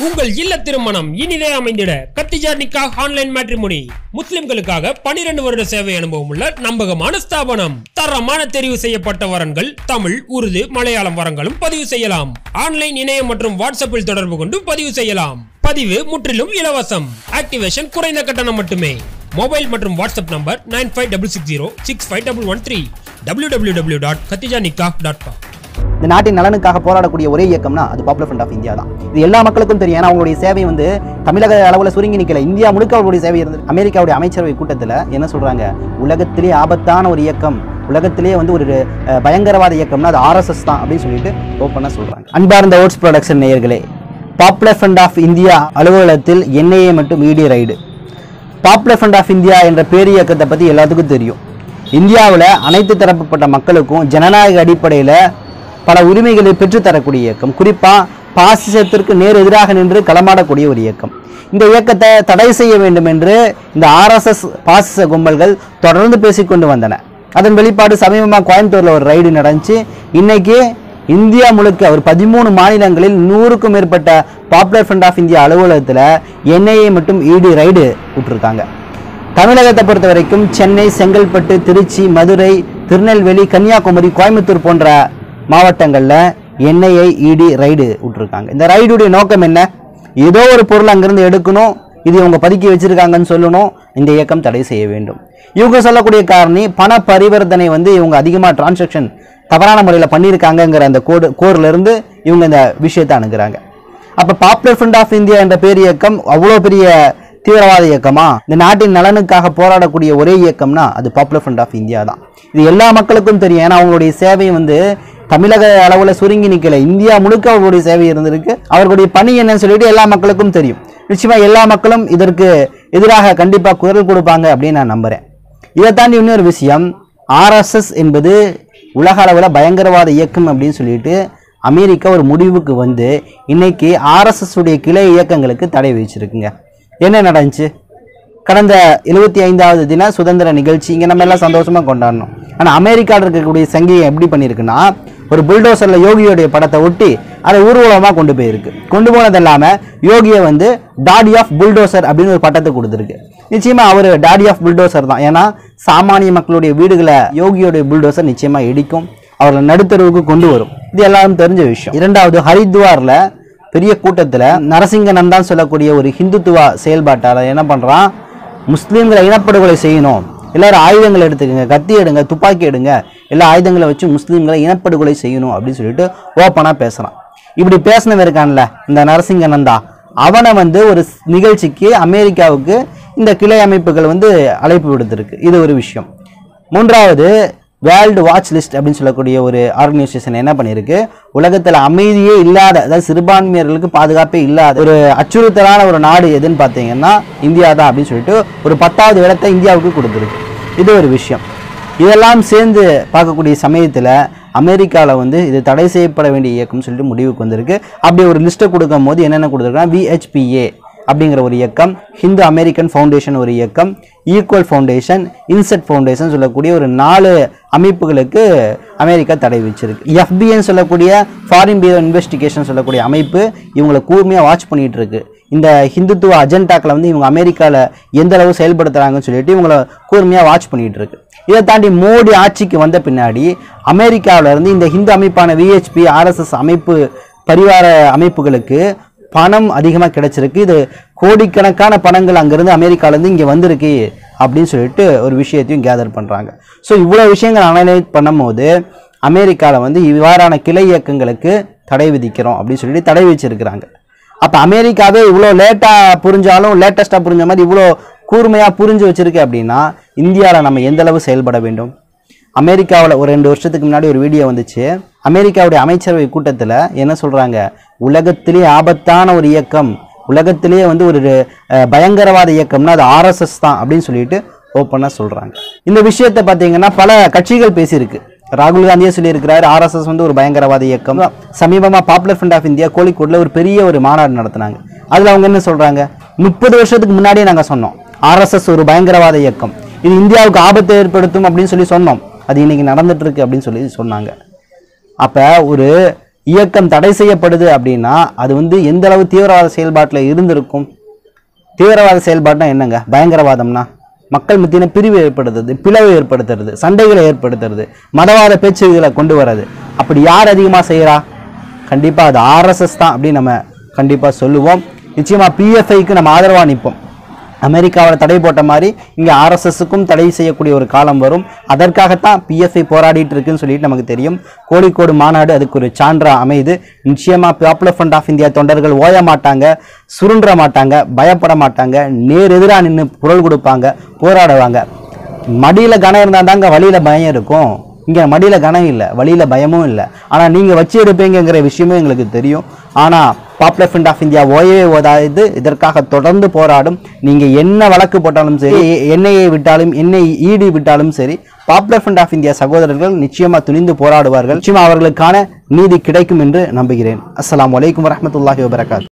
உங்கள் இல்ல திருமணம் இனிதே அமைந்திட கத்திஜா நிக்கா ஆன்லைன் மேட்ரிமோனி முஸ்லிம்களுக்காக 12 வருட சேவை அனுபவம் உள்ள நம்பகமான ஸ்தாபனம் தரமான தெரிவு செய்யப்பட்ட வரன்கள் தமிழ் உருது மலையாளம் வரங்களும் பதிவு செய்யலாம் ஆன்லைன் இணையம் மற்றும் வாட்ஸ்அப்பில் தொடர்பு கொண்டு பதிவு செய்யலாம் பதிவு முற்றிலும் இலவசம் ஆக்டிவேஷன் குறைந்த கட்டணம் மட்டுமே மொபைல் மற்றும் WhatsApp number nine five double six zero six five double one three W W W dot Khadija Nikah dot com இந்த நாட்டின் நலனுக்காக போராடக்கூடிய ஒரே இயக்கம்னா அது பாப்புலர் ஃப்ரண்ட் ஆஃப் இந்தியா தான் இது எல்லா மக்களுக்கும் தெரியும் ஏன்னா அவங்களுடைய சேவை வந்து தமிழக அளவில் சுருங்கி நிற்கல இந்தியா முழுக்க அவங்களுடைய சேவை இருந்தது அமெரிக்காவுடைய அமைச்சரவை கூட்டத்தில் என்ன சொல்றாங்க உலகத்திலே ஆபத்தான ஒரு இயக்கம் உலகத்திலே வந்து ஒரு அஹ், பயங்கரவாத இயக்கம்னா அது ஆர்எஸ்எஸ் தான் அப்படின்னு சொல்லிட்டு ஓப்பனாக சொல்றாங்க அன்பார்ந்த ஓட்ஸ் ப்ரொடக்ஷன் நேயர்களே பாப்புலர் ஃப்ரண்ட் ஆஃப் இந்தியா அலுவலகத்தில் என்ஐஏ மற்றும் ED raid popular front of India என்ற பேர் இயக்கத்தை பற்றி எல்லாத்துக்கும் தெரியும் இந்தியாவில் அனைத்து தரப்பட்ட மக்களுக்கும் ஜனநாயக அடிப்படையில் பல உரிமைகளை பெற்றுத்தரக்கூடிய இயக்கம் குறிப்பாக பாசிசத்திற்கு நேர் எதிராக நின்று களமாடக்கூடிய ஒரு இயக்கம் இந்த இயக்கத்தை தடை செய்ய வேண்டும் என்று இந்த ஆர்எஸ்எஸ் பாசிச கும்பல்கள் தொடர்ந்து பேசிக்கொண்டு வந்தன அதன் வெளிப்பாடு சமீபமாக கோயம்புத்தூரில் ஒரு ரைடு நடந்துச்சு இன்னைக்கு இந்தியா முழுக்க ஒரு பதிமூணு மாநிலங்களில் நூறுக்கும் மேற்பட்ட பாப்புலர் ஃப்ரண்ட் ஆஃப் இந்தியா அலுவலகத்தில் என்ஐஏ மற்றும் இடி ரைடு விட்டுருக்காங்க தமிழகத்தை பொறுத்த வரைக்கும் சென்னை செங்கல்பட்டு திருச்சி மதுரை திருநெல்வேலி கன்னியாகுமரி கோயம்புத்தூர் போன்ற மாவட்டங்களில் என்ஐஏ இடி ரைடு விட்டுருக்காங்க இந்த ரைடுடைய நோக்கம் என்ன ஏதோ ஒரு பொருள் அங்கிருந்து எடுக்கணும் இது இவங்க பதுக்கி வச்சிருக்காங்கன்னு சொல்லணும் இந்த இயக்கம் தடை செய்ய வேண்டும் இவங்க சொல்லக்கூடிய காரணி பண பரிவர்த்தனை வந்து இவங்க அதிகமாக டிரான்சாக்ஷன் தவறான முறையில் பண்ணியிருக்காங்கங்கிற அந்த கோடு கோர்ல இருந்து இவங்க இந்த விஷயத்தை அணுகுறாங்க அப்போ பாப்புலர் ஃப்ரண்ட் ஆஃப் இந்தியா என்ற பேர் இயக்கம் அவ்வளோ பெரிய தீவிரவாத இயக்கமா இந்த நாட்டின் நலனுக்காக போராடக்கூடிய ஒரே இயக்கம்னா அது பாப்புலர் ஃப்ரண்ட் ஆஃப் இந்தியா தான் இது எல்லா மக்களுக்கும் தெரியும் ஏன்னா அவங்களுடைய சேவை வந்து தமிழக அளவில் சுருங்கி நிற்கல இந்தியா முழுக்க அவர்களுடைய சேவை இருந்திருக்கு அவர்களுடைய பணி என்னன்னு சொல்லிட்டு எல்லா மக்களுக்கும் தெரியும் நிச்சயமா எல்லா மக்களும் இதற்கு எதிராக கண்டிப்பாக குரல் கொடுப்பாங்க அப்படின்னு நான் நம்புறேன் இதை தாண்டி இன்னொரு விஷயம் ஆர்எஸ்எஸ் என்பது உலக அளவில் பயங்கரவாத இயக்கம் அப்படின்னு சொல்லிட்டு அமெரிக்கா ஒரு முடிவுக்கு வந்து இன்னைக்கு ஆர்எஸ்எஸ் உடைய கிளை இயக்கங்களுக்கு தடை விதிச்சிருக்குங்க என்ன நடந்துச்சு கடந்த எழுபத்தி ஐந்தாவது தின சுதந்திர நிகழ்ச்சி இங்கே நம்ம எல்லாம் சந்தோஷமாக கொண்டாடணும் ஆனால் அமெரிக்காவில் இருக்கக்கூடிய சங்கியம் எப்படி பண்ணியிருக்குன்னா ஒரு புல்டோசரில் யோகியோடைய படத்தை ஒட்டி அதை ஊர்வலமாக கொண்டு போயிருக்கு கொண்டு போனது இல்லாமல் யோகியை வந்து டாடி ஆஃப் புல்டோசர் அப்படின்னு ஒரு பட்டத்தை கொடுத்துருக்கு நிச்சயமாக அவர் டாடி ஆஃப் புல்டோசர் தான் ஏன்னா சாமானிய மக்களுடைய வீடுகளை யோகியோடைய புல்டோசர் நிச்சயமாக இடிக்கும் அவர்களை நடுத்தருவுக்கு கொண்டு வரும் இது எல்லாரும் தெரிஞ்ச விஷயம் இரண்டாவது ஹரித்வாரில் பெரிய கூட்டத்தில் நரசிங்கனம் தான் சொல்லக்கூடிய ஒரு ஹிந்துத்துவ செயல்பாட்டாளர் என்ன பண்ணுறான் முஸ்லீம்களை இனப்படுகொலை செய்யணும் எல்லாரும் ஆயுதங்களை எடுத்துக்கங்க கத்தி எடுங்க துப்பாக்கி எடுங்க எல்லா ஆயுதங்களை வச்சு முஸ்லீம்களை இனப்படுகொலை செய்யணும் அப்படின்னு சொல்லிட்டு ஓப்பனாக பேசுகிறான் இப்படி பேசினவன் இருக்கான்ல இந்த நரசிங்கனந்தா அவனை வந்து ஒரு ஸ்- நிகழ்ச்சிக்கு அமெரிக்காவுக்கு இந்த கிளை அமைப்புகள் வந்து அழைப்பு விடுத்திருக்கு இது ஒரு விஷயம் மூன்றாவது வேர்ல்டு வாட்ச் லிஸ்ட் அப்படின்னு சொல்லக்கூடிய ஒரு ஆர்கனைசேஷன் என்ன பண்ணியிருக்கு உலகத்தில் அமைதியே இல்லாத அதாவது சிறுபான்மையர்களுக்கு பாதுகாப்பே இல்லாத ஒரு அச்சுறுத்தலான ஒரு நாடு எதுன்னு பார்த்தீங்கன்னா இந்தியா தான் அப்படின்னு சொல்லிட்டு ஒரு பத்தாவது இடத்தை இந்தியாவுக்கு கொடுத்துருக்கு இது ஒரு விஷயம் இதெல்லாம் சேர்ந்து பார்க்கக்கூடிய சமயத்தில் அமெரிக்காவில் வந்து இது தடை செய்யப்பட வேண்டிய இயக்கம்னு சொல்லிட்டு முடிவுக்கு வந்திருக்கு அப்படி ஒரு லிஸ்ட்டை கொடுக்கும் போது என்னென்ன கொடுத்துருக்காங்க விஹெச்பிஏ அப்படிங்கிற ஒரு இயக்கம் ஹிந்து அமெரிக்கன் ஃபவுண்டேஷன் ஒரு இயக்கம் ஈக்குவல் ஃபவுண்டேஷன் இன்செட் ஃபவுண்டேஷன் சொல்லக்கூடிய ஒரு நாலு அமைப்புகளுக்கு அமெரிக்கா தடை வச்சிருக்கு எஃபிஐன்னு சொல்லக்கூடிய ஃபாரின் பியூரோ இன்வெஸ்டிகேஷன் சொல்லக்கூடிய அமைப்பு இவங்களை கூர்மையாக வாட்ச் பண்ணிட்டு இருக்கு இந்த ஹிந்துத்துவ அஜெண்டாக்களை வந்து இவங்க அமெரிக்காவில் எந்த அளவு செயல்படுத்துறாங்கன்னு சொல்லிட்டு இவங்களை கூர்மையாக வாட்ச் பண்ணிட்டு இருக்கு இதை தாண்டி மோடி ஆட்சிக்கு வந்த பின்னாடி அமெரிக்காவுல இருந்து இந்த ஹிந்து அமைப்பான விஹெச்பி ஆர்எஸ்எஸ் அமைப்பு பரிவார அமைப்புகளுக்கு பணம் அதிகமாக கிடைச்சிருக்கு இது கோடிக்கணக்கான பணங்கள் அங்கேருந்து அமெரிக்காலேருந்து இங்கே வந்திருக்கு அப்படின்னு சொல்லிட்டு ஒரு விஷயத்தையும் கேதர் பண்ணுறாங்க ஸோ இவ்வளோ விஷயங்கள் அனலைஸ் பண்ணும்போது அமெரிக்காவில் வந்து இவ்வாறான கிளை இயக்கங்களுக்கு தடை விதிக்கிறோம் அப்படின்னு சொல்லிட்டு தடை வச்சிருக்கிறாங்க அப்போ அமெரிக்காவே இவ்வளோ லேட்டாக புரிஞ்சாலும் லேட்டஸ்ட்டாக புரிஞ்ச மாதிரி இவ்வளோ கூர்மையாக புரிஞ்சு வச்சிருக்கு அப்படின்னா இந்தியாவில் நம்ம எந்த அளவு செயல்பட வேண்டும் அமெரிக்காவில் ஒரு ரெண்டு வருஷத்துக்கு முன்னாடி ஒரு வீடியோ வந்துச்சு அமெரிக்காவுடைய அமைச்சரவை கூட்டத்தில் என்ன சொல்கிறாங்க உலகத்திலே ஆபத்தான ஒரு இயக்கம் உலகத்திலேயே வந்து ஒரு அஹ், பயங்கரவாத இயக்கம்னா அது ஆர்எஸ்எஸ் தான் அப்படின்னு சொல்லிட்டு ஓப்பனாக சொல்கிறாங்க இந்த விஷயத்தை பார்த்தீங்கன்னா பல கட்சிகள் பேசியிருக்கு ராகுல் காந்தியே சொல்லியிருக்கிறாரு ஆர்எஸ்எஸ் வந்து ஒரு பயங்கரவாத இயக்கம் சமீபமாக பாப்புலர் ஃப்ரண்ட் ஆஃப் இந்தியா கோழிக்கோட்டில் ஒரு பெரிய ஒரு மாநாடு நடத்தினாங்க அதில் அவங்க என்ன சொல்கிறாங்க முப்பது வருஷத்துக்கு முன்னாடியே நாங்கள் சொன்னோம் ஆர்எஸ்எஸ் ஒரு பயங்கரவாத இயக்கம் இது இந்தியாவுக்கு ஆபத்தை ஏற்படுத்தும் அப்படின்னு சொல்லி சொன்னோம் அது இன்னைக்கு நடந்துட்டு இருக்கு அப்படின்னு சொல்லி சொன்னாங்க அப்போ ஒரு இயக்கம் தடை செய்யப்படுது அப்படின்னா அது வந்து எந்த அளவு தீவிரவாத செயல்பாட்டில் இருந்திருக்கும் தீவிரவாத செயல்பாடுனா என்னங்க பயங்கரவாதம்னா மக்கள் மத்தியின பிரிவு ஏற்படுத்துறது பிளவு ஏற்படுத்துறது சண்டைகளை ஏற்படுத்துறது மதவாத பேச்சுகளை கொண்டு வர்றது அப்படி யார் அதிகமாக செய்கிறா கண்டிப்பாக அது ஆர்எஸ்எஸ் தான் அப்படின்னு நம்ம கண்டிப்பாக சொல்லுவோம் நிச்சயமாக பிஎஃப்ஐக்கு நம்ம ஆதரவாக நிற்போம் அமெரிக்காவில் தடை போட்ட மாதிரி இங்கே ஆர்எஸ்எஸ்க்கும் தடை செய்யக்கூடிய ஒரு காலம் வரும் அதற்காகத்தான் பிஎஸ்ஐ போராடிட்டு இருக்குன்னு சொல்லிட்டு நமக்கு தெரியும் கோழிக்கோடு மாநாடு அதுக்கு ஒரு சான்றா அமைது நிச்சயமாக பாப்புலர் ஃப்ரண்ட் ஆஃப் இந்தியா தொண்டர்கள் ஓய மாட்டாங்க சுருன்ற மாட்டாங்க பயப்பட மாட்டாங்க நேர் எதிராக நின்று குரல் கொடுப்பாங்க போராடுவாங்க மடியில் கனம் இருந்தால் தாங்க வழியில் பயம் இருக்கும் இங்கே மடியில் கனம் இல்லை வழியில் பயமும் இல்லை ஆனால் நீங்கள் வச்சு எடுப்பீங்கங்கிற விஷயமும் எங்களுக்கு தெரியும் ஆனால் பாப்புலர் ஃப்ரண்ட் ஆஃப் இந்தியா ஓயவே ஓதாது இதற்காக தொடர்ந்து போராடும் நீங்கள் என்ன வழக்கு போட்டாலும் சரி என்ஐஏ விட்டாலும் என்ஐ இடி விட்டாலும் சரி பாப்புலர் ஃப்ரண்ட் ஆஃப் இந்தியா சகோதரர்கள் நிச்சயமாக துணிந்து போராடுவார்கள் நிச்சயமாக அவர்களுக்கான நீதி கிடைக்கும் என்று நம்புகிறேன் அஸ்ஸலாமு அலைக்கும் வரஹ்மத்துல்லாஹி வபரகாத்